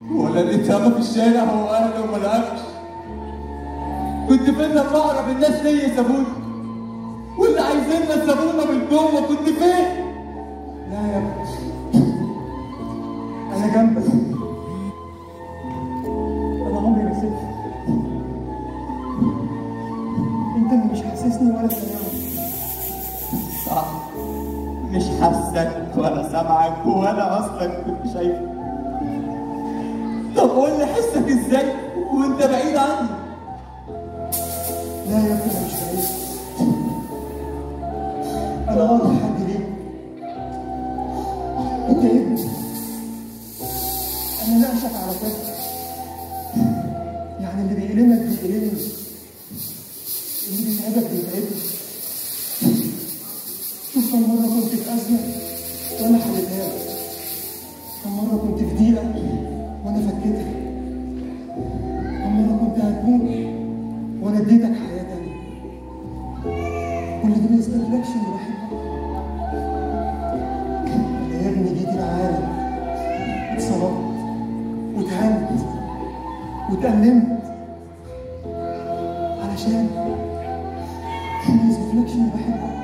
ولا الاتهام في الشارع هو اهله وما لقاكش كنت فين لما اقرب الناس ليا سابوني واللي عايزيننا سابونا من جوه كنت فين؟ لا يا ابني انا جنبك انا عمري ما سبتك انت اللي مش حاسسني ولا سامعني صح مش حاسك ولا سامعك ولا اصلا كنت شايفك طب قول لي حسك ازاي وانت بعيد عني لا يا ابني انا مش بعيد انا اقرب حد ليك انت ابني انا ناقشك على فكره يعني اللي بيألمك بيألمني اللي بيتعبك بيتعبني شوف كم مرة كنت في أزمة وأنا حلتها لك كم مرة كنت في ضيقة وأنا فكيتها كم مرة كنت هتموت وأنا اديتك حياة تانية كل ده ما يثبتلكش إني بحبك أنا يا ابني جيت العالم اتصلبت واتهنت واتألمت علشان ما يثبتلكش إني بحبك